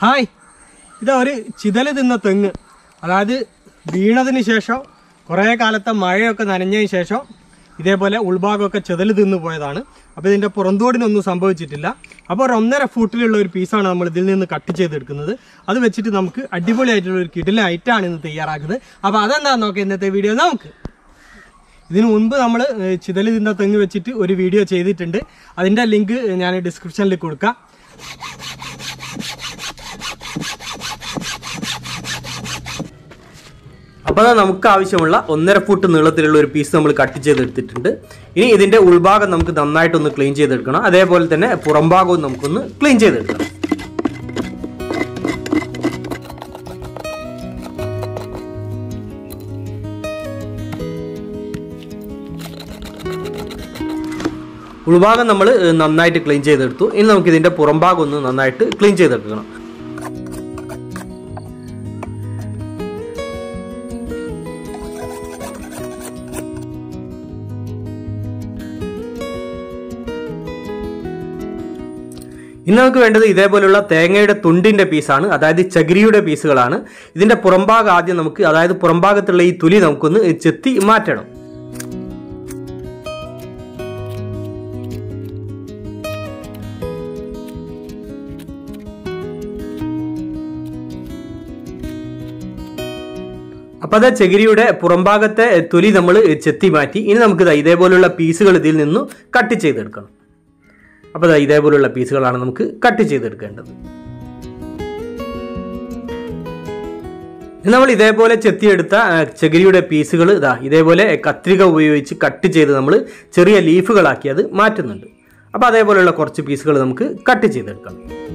hi ഇതാ ഒരു ചിതല് തിന്ന തെങ്ങ് അതായത് വീണതിന് ശേഷം കുറേ കാലത്തെ മഴയൊക്കെ നനഞ്ഞതിന് ശേഷം ഇതേപോലെ ഉൾഭാഗമൊക്കെ ചെതല് തിന്നു പോയതാണ് അപ്പോൾ ഇതിൻ്റെ പുറന്തോടിനൊന്നും സംഭവിച്ചിട്ടില്ല അപ്പോൾ ഒരു ഒന്നര ഫൂട്ടിലുള്ള ഒരു പീസാണ് നമ്മൾ ഇതിൽ നിന്ന് കട്ട് ചെയ്തെടുക്കുന്നത് അത് വെച്ചിട്ട് നമുക്ക് അടിപൊളിയായിട്ടുള്ള ഒരു കിടില ഐറ്റാണ് ഇന്ന് തയ്യാറാക്കുന്നത് അപ്പോൾ അതെന്താണെന്ന് നോക്കാം ഇന്നത്തെ വീഡിയോ നമുക്ക് ഇതിനു മുൻപ് നമ്മൾ ചിതല് തിന്ന തെങ്ങ് വെച്ചിട്ട് ഒരു വീഡിയോ ചെയ്തിട്ടുണ്ട് അതിൻ്റെ ലിങ്ക് ഞാൻ ഡിസ്ക്രിപ്ഷനിൽ കൊടുക്കാം അപ്പോൾ അത് നമുക്ക് ആവശ്യമുള്ള ഒന്നര ഫുട്ട് നീളത്തിലുള്ള ഒരു പീസ് നമ്മൾ കട്ട് ചെയ്തെടുത്തിട്ടുണ്ട് ഇനി ഇതിൻ്റെ ഉൾഭാഗം നമുക്ക് നന്നായിട്ടൊന്ന് ക്ലീൻ ചെയ്തെടുക്കണം അതേപോലെ തന്നെ പുറംഭാഗവും നമുക്കൊന്ന് ക്ലീൻ ചെയ്തെടുക്കണം ഉൾഭാഗം നമ്മൾ നന്നായിട്ട് ക്ലീൻ ചെയ്തെടുത്തു ഇനി നമുക്ക് ഇതിൻ്റെ പുറംഭാഗം ഒന്ന് നന്നായിട്ട് ക്ലീൻ ചെയ്തെടുക്കണം ഇനി നമുക്ക് വേണ്ടത് ഇതേപോലുള്ള തേങ്ങയുടെ തുണ്ടിന്റെ പീസാണ് അതായത് ചകിരിയുടെ പീസുകളാണ് ഇതിന്റെ പുറംഭാഗം ആദ്യം നമുക്ക് അതായത് പുറംഭാഗത്തുള്ള ഈ തുലി നമുക്കൊന്ന് ചെത്തി മാറ്റണം അപ്പൊ അത് ചകിരിയുടെ പുറംഭാഗത്തെ തൊലി നമ്മൾ ചെത്തി മാറ്റി ഇനി നമുക്ക് ദാ ഇതേപോലുള്ള പീസുകൾ ഇതിൽ നിന്നും കട്ട് ചെയ്തെടുക്കണം അപ്പോൾ ദാ ഇതേപോലുള്ള പീസുകളാണ് നമുക്ക് കട്ട് ചെയ്തെടുക്കേണ്ടത് ഇനി നമ്മൾ ഇതേപോലെ ചെത്തിയെടുത്ത ആ, ചകിരിയുടെ പീസുകൾ ഇതാ ഇതേപോലെ കത്രിക ഉപയോഗിച്ച് കട്ട് ചെയ്ത് നമ്മൾ ചെറിയ ലീഫുകളാക്കി അത് മാറ്റുന്നുണ്ട് അപ്പോൾ അതേപോലെയുള്ള കുറച്ച് പീസുകൾ നമുക്ക് കട്ട് ചെയ്തെടുക്കണം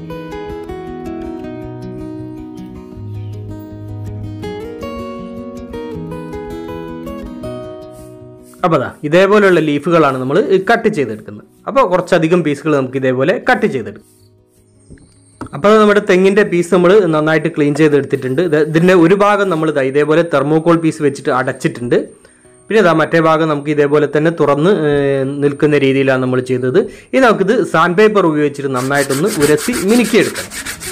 അപ്പോൾ അതാ ഇതേപോലെയുള്ള ലീഫുകളാണ് നമ്മൾ കട്ട് ചെയ്തെടുക്കുന്നത് അപ്പോൾ കുറച്ചധികം പീസുകൾ നമുക്ക് ഇതേപോലെ കട്ട് ചെയ്തെടുക്കും അപ്പോൾ അത് നമ്മുടെ തെങ്ങിൻ്റെ പീസ് നമ്മൾ നന്നായിട്ട് ക്ലീൻ ചെയ്തെടുത്തിട്ടുണ്ട് ഇത് ഇതിൻ്റെ ഒരു ഭാഗം നമ്മൾ ഇതാ ഇതേപോലെ തെർമോകോൾ പീസ് വെച്ചിട്ട് അടച്ചിട്ടുണ്ട് പിന്നെ ഇതാ മറ്റേ ഭാഗം നമുക്ക് ഇതേപോലെ തന്നെ തുറന്ന് ഏർ, നിൽക്കുന്ന രീതിയിലാണ് നമ്മൾ ചെയ്തത് ഇനി നമുക്കിത് സാൻഡ് പേപ്പർ ഉപയോഗിച്ചിട്ട് നന്നായിട്ടൊന്ന് ഉരസി മിനുക്കിയെടുക്കണം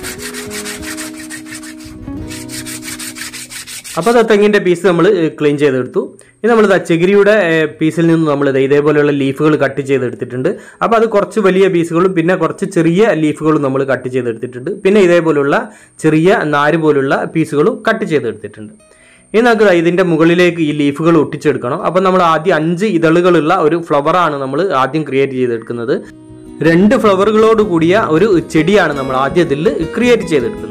അപ്പോൾ അത് തെങ്ങിൻ്റെ പീസ് നമ്മൾ ക്ലീൻ ചെയ്തെടുത്തു ഇനി നമ്മൾ ചകിരിയുടെ ഏർ, പീസിൽ നിന്ന് നമ്മൾ ഇതേപോലെയുള്ള ലീഫുകൾ കട്ട് ചെയ്തെടുത്തിട്ടുണ്ട് അപ്പോൾ അത് കുറച്ച് വലിയ പീസുകളും പിന്നെ കുറച്ച് ചെറിയ ലീഫുകളും നമ്മൾ കട്ട് ചെയ്തെടുത്തിട്ടുണ്ട് പിന്നെ ഇതേപോലുള്ള ചെറിയ നാര് പോലുള്ള പീസുകളും കട്ട് ചെയ്തെടുത്തിട്ടുണ്ട് ഇനി നമുക്ക് ദാ ഇതിൻ്റെ മുകളിലേക്ക് ഈ ലീഫുകൾ ഒട്ടിച്ചെടുക്കണം അപ്പോൾ നമ്മൾ ആദ്യം അഞ്ച് ഇതളുകളുള്ള ഒരു ഫ്ലവറാണ് നമ്മൾ ആദ്യം ക്രിയേറ്റ് ചെയ്തെടുക്കുന്നത് രണ്ട് ഫ്ലവറുകളോട് കൂടിയ ഒരു ചെടിയാണ് നമ്മൾ ആദ്യം ഇതിൽ ക്രിയേറ്റ് ചെയ്തെടുക്കുന്നത്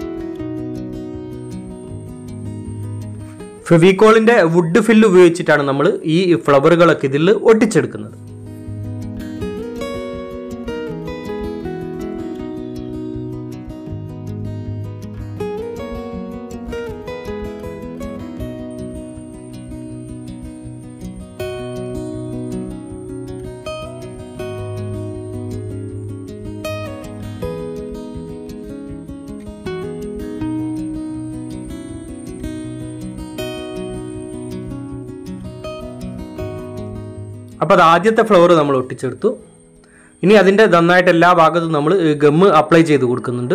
ഫെവിക്കോളിന്റെ വുഡ് ഫില്ല് ഉപയോഗിച്ചിട്ടാണ് നമ്മൾ ഈ ഫ്ലവറുകളൊക്കെ ഇതിൽ ഒട്ടിച്ചെടുക്കുന്നത് അപ്പോൾ അത് ആദ്യത്തെ ഫ്ലവർ നമ്മൾ ഒട്ടിച്ചെടുത്തു ഇനി അതിൻ്റെ നന്നായിട്ട് എല്ലാ ഭാഗത്തും നമ്മൾ ഗമ്മ് അപ്ലൈ ചെയ്ത് കൊടുക്കുന്നുണ്ട്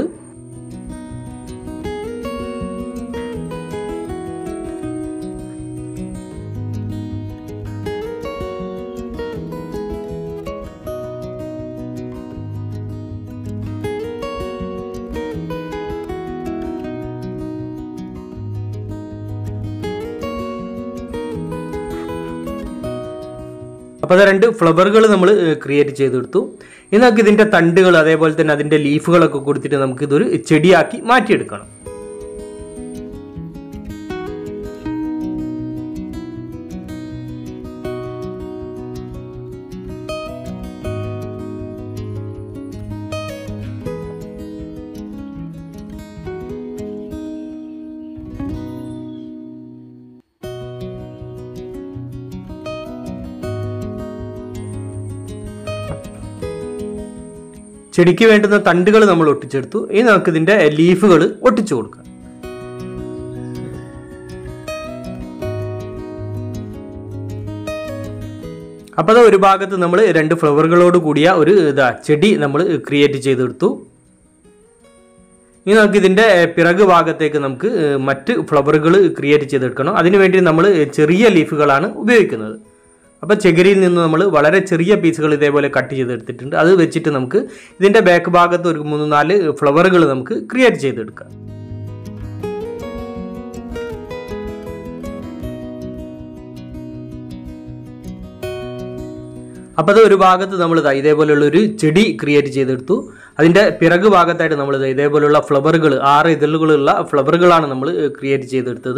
അപ്പോൾ അത് രണ്ട് ഫ്ലവറുകൾ നമ്മൾ ക്രിയേറ്റ് ചെയ്തെടുത്തു ഇനി നമുക്ക് ഇതിൻ്റെ തണ്ടുകൾ അതേപോലെ തന്നെ അതിൻ്റെ ലീഫുകളൊക്കെ കൊടുത്തിട്ട് നമുക്ക് ഇതൊരു ചെടിയാക്കി മാറ്റിയെടുക്കണം ചെടിക്ക് വേണ്ടുന്ന തണ്ടുകൾ നമ്മൾ ഒട്ടിച്ചെടുത്തു ഇനി നമുക്ക് ഇതിൻ്റെ ലീഫുകൾ ഒട്ടിച്ചു കൊടുക്കാം അപ്പോൾ അത് ഒരു ഭാഗത്ത് നമ്മൾ രണ്ട് ഫ്ലവറുകളോട് കൂടിയ ഒരു ഇതാ ചെടി നമ്മൾ ക്രിയേറ്റ് ചെയ്തെടുത്തു ഇനി നമുക്ക് ഇതിന്റെ ഏഹ്, പിറക് ഭാഗത്തേക്ക് നമുക്ക് ഏഹ്, മറ്റ് ഫ്ലവറുകൾ ക്രിയേറ്റ് ചെയ്തെടുക്കണം അതിനുവേണ്ടി നമ്മൾ ചെറിയ ലീഫുകളാണ് ഉപയോഗിക്കുന്നത് അപ്പോൾ ചകിരിയിൽ നിന്ന് നമ്മൾ വളരെ ചെറിയ പീസുകൾ ഇതേപോലെ കട്ട് ചെയ്തെടുത്തിട്ടുണ്ട് അത് വെച്ചിട്ട് നമുക്ക് ഇതിന്റെ ബാക്ക് ഭാഗത്ത് ഒരു മൂന്ന് നാല് ഫ്ലവറുകൾ നമുക്ക് ക്രിയേറ്റ് ചെയ്തെടുക്കാം അപ്പോൾ അത് ഒരു ഭാഗത്ത് നമ്മൾ ഇതാ ഇതേപോലെയുള്ള ഒരു ചെടി ക്രിയേറ്റ് ചെയ്തെടുത്തു അതിൻ്റെ പിറകു ഭാഗത്തായിട്ട് നമ്മൾ ഇതാ ഇതേപോലെയുള്ള ഫ്ലവറുകൾ ആറ് ഇതളുകളുള്ള ഫ്ലവറുകളാണ് നമ്മൾ ക്രിയേറ്റ് ചെയ്തെടുത്തത്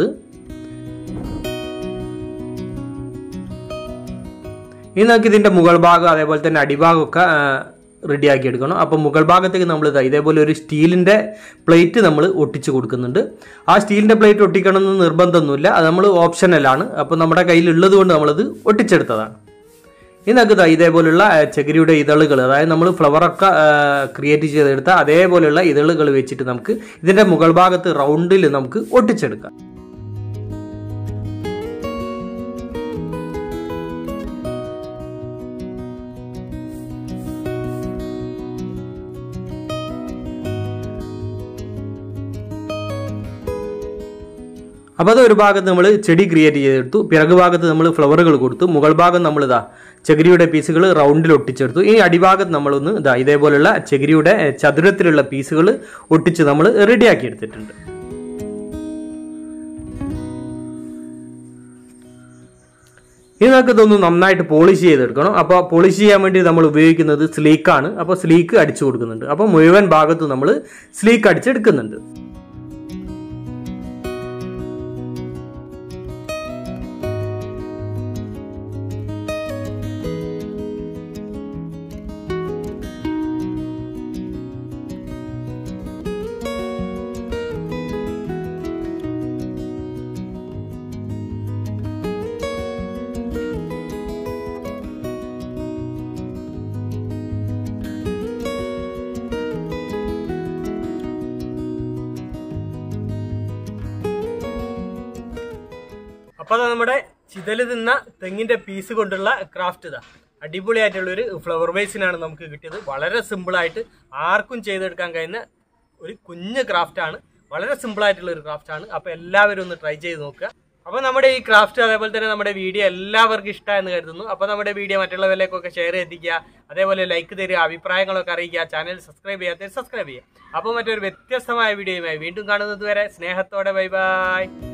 ഇനി നമുക്ക് ഇതിൻ്റെ മുകൾ ഭാഗം അതേപോലെ തന്നെ അടിഭാഗമൊക്കെ റെഡിയാക്കി എടുക്കണം അപ്പോൾ മുകൾ ഭാഗത്തേക്ക് നമ്മൾ ഇതാ ഇതേപോലെ ഒരു സ്റ്റീലിൻ്റെ പ്ലേറ്റ് നമ്മൾ ഒട്ടിച്ച് കൊടുക്കുന്നുണ്ട് ആ സ്റ്റീലിൻ്റെ പ്ലേറ്റ് ഒട്ടിക്കണം എന്ന് നിർബന്ധമൊന്നുമില്ല അത് നമ്മൾ ഓപ്ഷനലാണ് അപ്പോൾ നമ്മുടെ കയ്യിലുള്ളത് കൊണ്ട് നമ്മളത് ഒട്ടിച്ചെടുത്തതാണ് ഇനി നമുക്ക് ദാ ഇതേപോലുള്ള ആ, ചകിരിയുടെ ഇതളുകൾ അതായത് നമ്മൾ ഫ്ലവറൊക്കെ ക്രിയേറ്റ് ചെയ്തെടുത്ത അതേപോലെയുള്ള ഇതളുകൾ വെച്ചിട്ട് നമുക്ക് ഇതിൻ്റെ മുകൾ ഭാഗത്ത് റൗണ്ടിൽ നമുക്ക് ഒട്ടിച്ചെടുക്കാം അപ്പോൾ അത് ഒരു ഭാഗത്ത് നമ്മൾ ചെടി ക്രിയേറ്റ് ചെയ്തെടുത്തു പിറകു ഭാഗത്ത് നമ്മൾ ഫ്ലവറുകൾ കൊടുത്തു മുകൾ ഭാഗം നമ്മൾ ഇതാ ചകിരിയുടെ പീസുകൾ റൗണ്ടിൽ ഒട്ടിച്ചെടുത്തു ഈ അടിഭാഗത്ത് നമ്മളൊന്ന് ഇതാ ഇതേപോലുള്ള ചകിരിയുടെ ഏ, ചതുരത്തിലുള്ള പീസുകൾ ഒട്ടിച്ച് നമ്മൾ റെഡിയാക്കി എടുത്തിട്ടുണ്ട് ഇനി നമുക്ക് ഇതൊന്ന് നന്നായിട്ട് പോളിഷ് ചെയ്തെടുക്കണം അപ്പോൾ പോളിഷ് ചെയ്യാൻ വേണ്ടി നമ്മൾ ഉപയോഗിക്കുന്നത് സ്ലീക്കാണ് അപ്പോൾ സ്ലീക്ക് അടിച്ചു കൊടുക്കുന്നുണ്ട് അപ്പോൾ മുഴുവൻ ഭാഗത്തും നമ്മൾ സ്ലീക്ക് അടിച്ചെടുക്കുന്നുണ്ട് അപ്പൊ അത് നമ്മുടെ ചിതല് തിന്ന തെങ്ങിന്റെ പീസ് കൊണ്ടുള്ള ക്രാഫ്റ്റ് ഇതാ അടിപൊളിയായിട്ടുള്ള ഒരു ഫ്ലവർ വേസിനാണ് നമുക്ക് കിട്ടിയത് വളരെ സിമ്പിൾ ആയിട്ട് ആർക്കും ചെയ്തെടുക്കാൻ കഴിയുന്ന ഒരു കുഞ്ഞ് ക്രാഫ്റ്റ് ആണ് വളരെ സിമ്പിൾ ആയിട്ടുള്ള ഒരു ക്രാഫ്റ്റ് ആണ് അപ്പൊ എല്ലാവരും ഒന്ന് ട്രൈ ചെയ്ത് നോക്കുക അപ്പൊ നമ്മുടെ ഈ ക്രാഫ്റ്റ് അതേപോലെ തന്നെ നമ്മുടെ വീഡിയോ എല്ലാവർക്കും ഇഷ്ടമായെന്ന് കരുതുന്നു അപ്പൊ നമ്മുടെ വീഡിയോ മറ്റുള്ളവരിലേക്കൊക്കെ ഷെയർ ചെയ്തിരിക്കുക അതേപോലെ ലൈക്ക് തരിക അഭിപ്രായങ്ങളൊക്കെ അറിയിക്കുക ചാനൽ സബ്സ്ക്രൈബ് ചെയ്യാത്ത സബ്സ്ക്രൈബ് ചെയ്യുക അപ്പോൾ മറ്റൊരു വ്യത്യസ്തമായ വീഡിയോയുമായി വീണ്ടും കാണുന്നത് വരെ സ്നേഹത്തോടെ ബൈ ബൈ